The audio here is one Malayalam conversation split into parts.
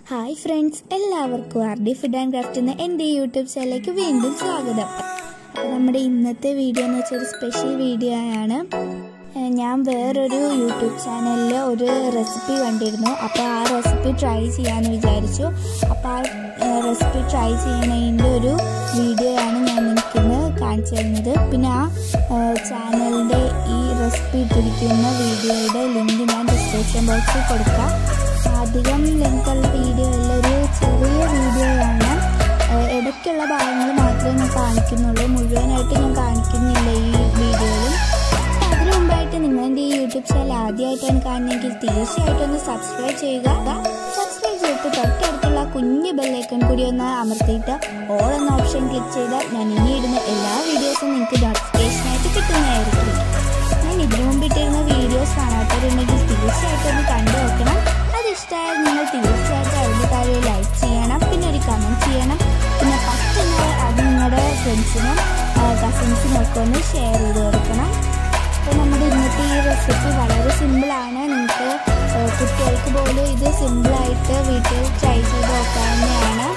ഹായ് ഫ്രണ്ട്സ് എല്ലാവർക്കും R D food and craft എന്ന എൻ്റെ യൂട്യൂബ് ചാനലിലേക്ക് വീണ്ടും സ്വാഗതം അപ്പോൾ നമ്മുടെ ഇന്നത്തെ വീഡിയോ എന്ന് വെച്ചാൽ ഒരു സ്പെഷ്യൽ വീഡിയോ ആണ് ഏഹ് ഞാൻ വേറൊരു യൂട്യൂബ് ചാനലിൽ ഒരു റെസിപ്പി കണ്ടിരുന്നു അപ്പോൾ ആ റെസിപ്പി ട്രൈ ചെയ്യാമെന്ന് വിചാരിച്ചു അപ്പോൾ ആ റെസിപ്പി ട്രൈ ചെയ്യുന്നതിൻ്റെ ഒരു വീഡിയോ ആണ് ഞാൻ നിങ്ങൾക്കിന്ന് കാണിച്ചു തരുന്നത് പിന്നെ ആ ചാനലിൻ്റെ ഈ റെസിപ്പി ഇട്ടിരിക്കുന്ന വീഡിയോയുടെ ലിങ്ക് ഞാൻ ഡിസ്ക്രിപ്ഷൻ ബോക്സിൽ കൊടുക്കാം അധികം ലെങ്ത്തുള്ള വീഡിയോ അല്ല ഒരു ചെറിയ വീഡിയോ ആണ് ഏഹ് ഇടയ്ക്കുള്ള ഭാഗങ്ങൾ മാത്രമേ ഞാൻ കാണിക്കുന്നുള്ളൂ മുഴുവനായിട്ട് ഞാൻ കാണിക്കുന്നില്ല ഈ വീഡിയോയിൽ അതിനു മുമ്പായിട്ട് നിങ്ങൾ എൻ്റെ ഈ യൂട്യൂബ് ചാനൽ ആദ്യമായിട്ടാണ് കാണുന്നതെങ്കിൽ തീർച്ചയായിട്ടും ഒന്ന് സബ്സ്ക്രൈബ് ചെയ്യുക സബ്സ്ക്രൈബ് ചെയ്തിട്ട് തൊട്ടടുത്തുള്ള കുഞ്ഞു ബെല്ലൈക്കൺ കൂടി ഒന്ന് അമർത്തിയിട്ട് ഓൾ എന്ന ഓപ്ഷൻ ക്ലിക്ക് ചെയ്താൽ ഞാൻ ഇനി ഇടുന്ന എല്ലാ വീഡിയോസും നിങ്ങൾക്ക് നോട്ടിഫിക്കേഷനായിട്ട് കിട്ടുന്നതായിരിക്കും ഞാൻ ഇതിനു മുമ്പ് ഇട്ടിരുന്ന വീഡിയോസ് കാണാത്തവരുണ്ടെങ്കിൽ തീർച്ചയായിട്ടും ഒന്ന് കണ്ടു നോക്കണം അത് ഇഷ്ടമായാൽ നിങ്ങൾ തീർച്ചയായിട്ടും അതിന് താഴെ ലൈക്ക് ചെയ്യണം പിന്നെ ഒരു കമൻറ്റ് ചെയ്യണം പിന്നെ ഫസ്റ്റ് നിങ്ങൾ അത് നിങ്ങളുടെ ഫ്രണ്ട്സിനും കസിൻസിനും ഒക്കെ ഒന്ന് ഷെയർ ചെയ്ത് കൊടുക്കണം അപ്പോൾ നമ്മുടെ ഇന്നത്തെ ഈ റെസിപ്പി വളരെ സിമ്പിളാണ് നിങ്ങൾക്ക് ഏഹ് കുട്ടികൾക്ക് പോലും ഇത് സിമ്പിളായിട്ട് വീട്ടിൽ ട്രൈ ചെയ്ത് നോക്കാവുന്നതാണ്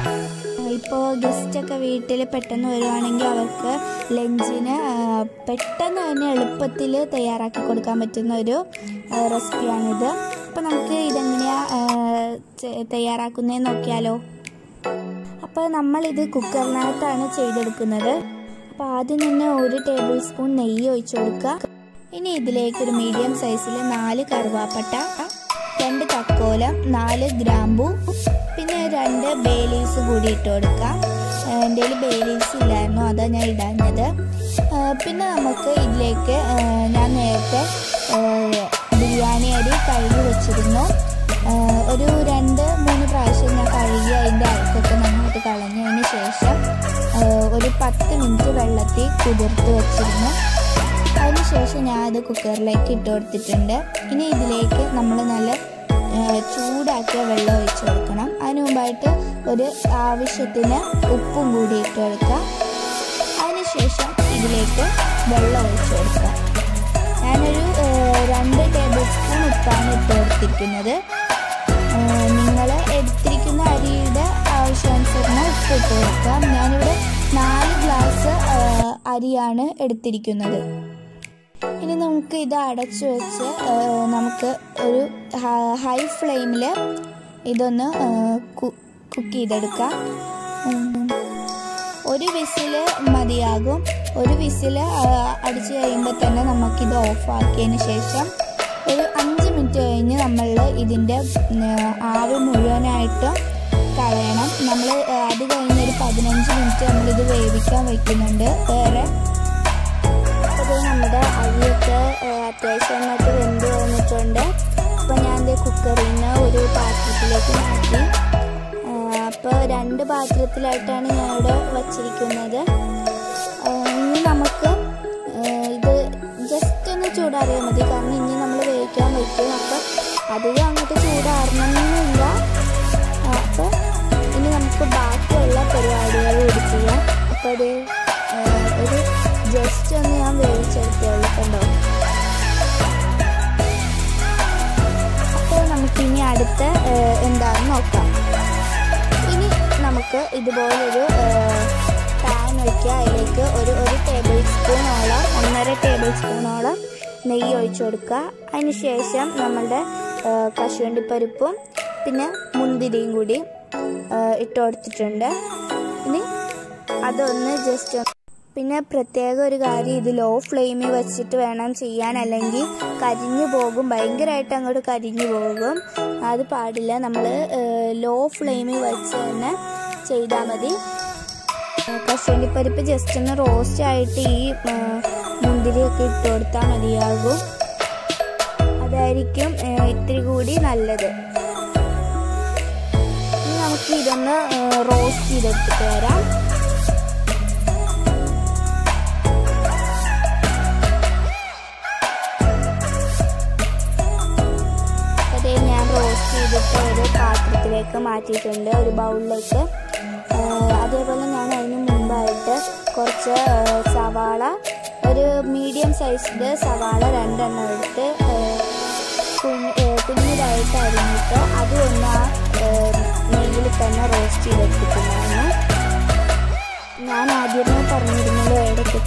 ഇപ്പോൾ ഗസ്റ്റൊക്കെ വീട്ടിൽ പെട്ടെന്ന് വരുവാണെങ്കിൽ അവർക്ക് ലഞ്ചിന് പെട്ടെന്ന് തന്നെ എളുപ്പത്തിൽ തയ്യാറാക്കി കൊടുക്കാൻ പറ്റുന്ന ഒരു റെസിപ്പിയാണിത് അപ്പോൾ നമുക്ക് ഇതെങ്ങനെയാണ് തയ്യാറാക്കുന്നതെന്ന് നോക്കിയാലോ അപ്പോൾ നമ്മളിത് കുക്കറിനകത്താണ് ചെയ്തെടുക്കുന്നത് അപ്പോൾ ആദ്യം തന്നെ ഒരു ടേബിൾ സ്പൂൺ നെയ്യ് ഒഴിച്ചു കൊടുക്കുക ഇനി ഇതിലേക്ക് ഒരു മീഡിയം സൈസിൽ നാല് കറുവാപ്പട്ട രണ്ട് തക്കോലം നാല് ഗ്രാമ്പു പിന്നെ രണ്ട് ബേ ലീവ്സ് കൂടി ഇട്ട് കൊടുക്കാം എൻ്റെ കയ്യിൽ ബേ ലീവ്സ് ഇല്ലായിരുന്നു അതാണ് ഞാൻ ഇടാഞ്ഞത് പിന്നെ നമുക്ക് ഇതിലേക്ക് ഞാൻ നേരത്തെ ബിരിയാണി അരി കഴുകി വെച്ചിരുന്നു ഒരു രണ്ട് മൂന്ന് പ്രാവശ്യം ഞാൻ കഴുകി അതിൻ്റെ അരക്കൊക്കെ നന്നായിട്ട് കളഞ്ഞതിന് ശേഷം ഒരു പത്ത് മിനിറ്റ് വെള്ളത്തിൽ കുതിർത്ത് വെച്ചിരുന്നു അതിനുശേഷം ഞാൻ അത് കുക്കറിലേക്ക് ഇട്ട് കൊടുത്തിട്ടുണ്ട് ഇനി ഇതിലേക്ക് നമ്മൾ നല്ല ചൂടാക്കിയ വെള്ളം ഒഴിച്ച് കൊടുക്കണം അതിന് മുമ്പായിട്ട് ഒരു ആവശ്യത്തിന് ഉപ്പും കൂടി ഇട്ട് കൊടുക്കാം അതിനുശേഷം ഇതിലേക്ക് വെള്ളം ഒഴിച്ച് കൊടുക്കാം ഞാനൊരു രണ്ട് ടേബിൾ സ്പൂൺ ഉപ്പാണ് ഇട്ട് കൊടുത്തിരിക്കുന്നത് നിങ്ങൾ എടുത്തിരിക്കുന്ന അരിയുടെ ആവശ്യാനുസരണം ഉപ്പ് ഇട്ട് കൊടുക്കാം ഞാനിവിടെ നാല് ഗ്ലാസ് അരിയാണ് എടുത്തിരിക്കുന്നത് ഇനി നമുക്ക് ഇത് അടച്ചു വെച്ച് നമുക്ക് ഒരു ഹൈ ഫ്ലെയിമിൽ ഇതൊന്ന് കുക്ക് ചെയ്തെടുക്കാം ഒരു വിസിൽ മതിയാകും ഒരു വിസിൽ അടിച്ചു കഴിയുമ്പോൾ തന്നെ നമുക്കിത് ഓഫാക്കിയതിന് ശേഷം ഒരു അഞ്ച് മിനിറ്റ് കഴിഞ്ഞ് നമ്മൾ ഇതിൻ്റെ ആവി മുഴുവനായിട്ടും കളയണം നമ്മൾ അത് കഴിഞ്ഞ് ഒരു പതിനഞ്ച് മിനിറ്റ് നമ്മളിത് വേവിക്കാൻ വയ്ക്കുന്നുണ്ട് വേറെ അപ്പോൾ നമ്മുടെ അരിയൊക്കെ അത്യാവശ്യം നന്നായിട്ട് വെന്ത് വന്നിട്ടുണ്ട് അപ്പോൾ ഞാൻ ഇത് കുക്കറിൽ നിന്ന് ഒരു പാത്രത്തിലേക്ക് മാറ്റി അപ്പോൾ രണ്ട് പാത്രത്തിലായിട്ടാണ് ഞാൻ ഇവിടെ വച്ചിരിക്കുന്നത് ഇനി നമുക്ക് ഇത് ജസ്റ്റ് ഒന്ന് ചൂടാറിയാൽ മതി കാരണം ഇനി നമ്മൾ വേവിക്കാൻ വയ്ക്കും അപ്പോൾ അധികം അങ്ങോട്ട് ചൂടാറണമെന്നില്ല അപ്പോൾ ഇനി നമുക്ക് ബാക്കിയുള്ള പരിപാടികൾ കൂടി ചെയ്യാം അപ്പോൾ അത് ഒരു ജസ്റ്റ് ഒന്ന് ഞാൻ വേവിച്ചെടുത്തുള്ളൂ കണ്ടോ അപ്പോൾ നമുക്കിനി അടുത്ത എന്താണെന്ന് നോക്കാം ഇനി നമുക്ക് ഇതുപോലൊരു പാൻ വയ്ക്കുക അതിലേക്ക് ഒരു ഒരു ടേബിൾ സ്പൂണോളം ഒന്നര ടേബിൾ സ്പൂണോളം നെയ്യ് ഒഴിച്ചു കൊടുക്കുക അതിന് ശേഷം നമ്മളുടെ കശുവണ്ടിപ്പരിപ്പും പിന്നെ മുന്തിരിയും കൂടി ഇട്ട് കൊടുത്തിട്ടുണ്ട് ഇനി അതൊന്ന് ജസ്റ്റ് പിന്നെ പ്രത്യേക ഒരു കാര്യം ഇത് ലോ ഫ്ലെയിമിൽ വെച്ചിട്ട് വേണം ചെയ്യാൻ അല്ലെങ്കിൽ കരിഞ്ഞു പോകും ഭയങ്കരമായിട്ട് അങ്ങോട്ട് കരിഞ്ഞു പോകും അത് പാടില്ല നമ്മൾ ലോ ഫ്ലെയിമിൽ വെച്ച് തന്നെ ചെയ്താൽ മതി കശുവണ്ടിപ്പരിപ്പ് ജസ്റ്റ് ഒന്ന് റോസ്റ്റ് ആയിട്ട് ഈ മുന്തിരിയൊക്കെ ഇട്ട് കൊടുത്താൽ മതിയാകും അതായിരിക്കും ഇത്തിരി കൂടി നല്ലത് ഇനി നമുക്ക് ഇതൊന്ന് റോസ്റ്റ് ചെയ്തെടുത്തിട്ട് വരാം അതേ ഞാൻ റോസ്റ്റ് ചെയ്തിട്ട് ഒരു പാത്രത്തിലേക്ക് മാറ്റിയിട്ടുണ്ട് ഒരു ബൗളിലേക്ക് അതേപോലെ ഞാൻ അതിന് മുമ്പായിട്ട് കുറച്ച് സവാള ഒരു മീഡിയം സൈസിൻ്റെ സവാള രണ്ടെണ്ണം എടുത്ത് കുഞ്ഞ് കുഞ്ഞിതായിട്ട് അരിഞ്ഞിട്ട് അതും ഒന്ന്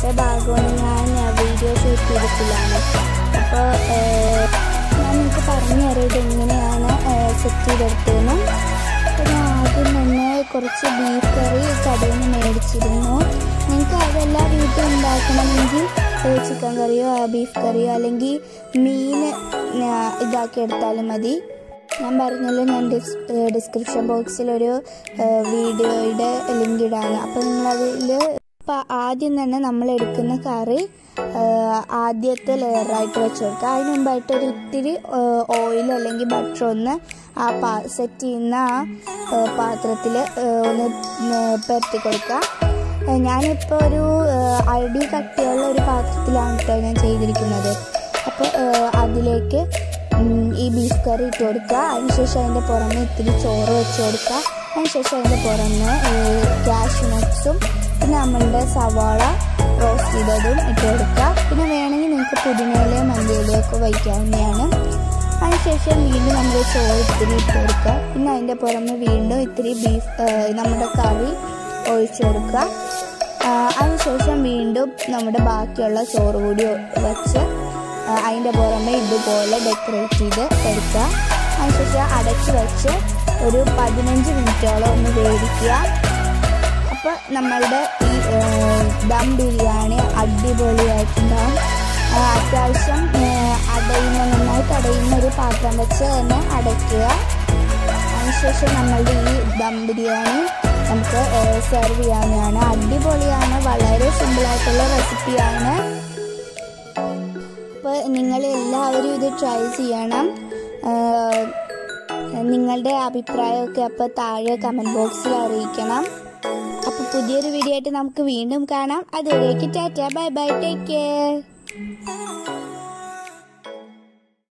കുറച്ച് ഭാഗമാണ് ഞാൻ വീഡിയോ ഷൂട്ട് ചെയ്തിട്ടില്ലാണ് അപ്പോൾ ഞാൻ നിങ്ങൾക്ക് പറഞ്ഞു തരാം ഇതെങ്ങനെയാണ് സെറ്റ് ചെയ്തെടുത്തതെന്ന് അപ്പോൾ ഞാൻ ആദ്യം തന്നെ കുറച്ച് ബീഫ് കറി കടയിൽ നിന്ന് മേടിച്ചിരുന്നു നിങ്ങൾക്ക് അതെല്ലാം വീട്ടിൽ ഉണ്ടാക്കണമെങ്കിൽ ചിക്കൻ കറിയോ ബീഫ് കറിയോ അല്ലെങ്കിൽ മീൻ ഇതാക്കി എടുത്താലും മതി ഞാൻ പറഞ്ഞല്ലോ ഞാൻ ഡിസ് ഡിസ്ക്രിപ്ഷൻ ബോക്സിൽ ഒരു വീഡിയോയുടെ ലിങ്ക് ഇടാണ് അപ്പോൾ നിങ്ങളതിൽ അപ്പോൾ ആദ്യം തന്നെ നമ്മൾ എടുക്കുന്ന കറി ആദ്യത്തെ ലെയറായിട്ട് വെച്ച് കൊടുക്കുക അതിന് മുമ്പായിട്ട് ഒരു ഇത്തിരി ഓയിൽ അല്ലെങ്കിൽ ബട്ടർ ഒന്ന് ആ പാ സെറ്റ് ചെയ്യുന്ന ആ പാത്രത്തിൽ ഒന്ന് പരത്തി കൊടുക്കുക ഞാനിപ്പോൾ ഒരു അടി കട്ടിയുള്ള ഒരു പാത്രത്തിലാണ് കേട്ടോ ഞാൻ ചെയ്തിരിക്കുന്നത് അപ്പോൾ അതിലേക്ക് ഈ ബീഫ് കറി ഇട്ട് കൊടുക്കുക അതിനുശേഷം അതിൻ്റെ പുറമെ ഇത്തിരി ചോറ് വെച്ച് കൊടുക്കുക അതിനുശേഷം അതിൻ്റെ പുറമെ ക്യാഷ് നട്ട്സും പിന്നെ നമ്മളുടെ സവാള റോസ്റ്റ് ചെയ്തതും ഇട്ട് കൊടുക്കുക പിന്നെ വേണമെങ്കിൽ നിങ്ങൾക്ക് പുതിനയിലയോ മല്ലിയിലയോ ഒക്കെ വയ്ക്കാവുന്നതാണ് അതിനുശേഷം വീണ്ടും നമ്മൾ ചോറ് ഇത്തിരി ഇട്ട് കൊടുക്കുക പിന്നെ അതിൻ്റെ പുറമെ വീണ്ടും ഇത്തിരി ബീഫ് നമ്മുടെ കറി ഒഴിച്ചു കൊടുക്കുക അതിനുശേഷം വീണ്ടും നമ്മുടെ ബാക്കിയുള്ള ചോറ് കൂടി വെച്ച് അതിൻ്റെ പുറമെ ഇതുപോലെ ഡെക്കറേറ്റ് ചെയ്ത് എടുക്കുക അതിനുശേഷം അടച്ച് വെച്ച് ഒരു പതിനഞ്ച് മിനിറ്റോളം ഒന്ന് വേവിക്കുക അപ്പോൾ നമ്മളുടെ ഈ ദം ബിരിയാണി അടിപൊളിയായിട്ടുണ്ടാവും അത്യാവശ്യം അടയുന്ന നന്നായിട്ട് അടയുന്ന ഒരു പാത്രം വെച്ച് തന്നെ അടയ്ക്കുക അതിനുശേഷം നമ്മളുടെ ഈ ദം ബിരിയാണി നമുക്ക് സെർവ് ചെയ്യാവുന്നതാണ് അടിപൊളിയാണ് വളരെ സിമ്പിളായിട്ടുള്ള റെസിപ്പിയാണ് അപ്പോൾ നിങ്ങൾ എല്ലാവരും ഇത് ട്രൈ ചെയ്യണം നിങ്ങളുടെ അഭിപ്രായമൊക്കെ അപ്പോൾ താഴെ കമൻറ്റ് ബോക്സിൽ അറിയിക്കണം അപ്പോൾ പുതിയൊരു വീഡിയോ ആയിട്ട് നമുക്ക് വീണ്ടും കാണാം അതുവരേക്ക് tata bye bye take care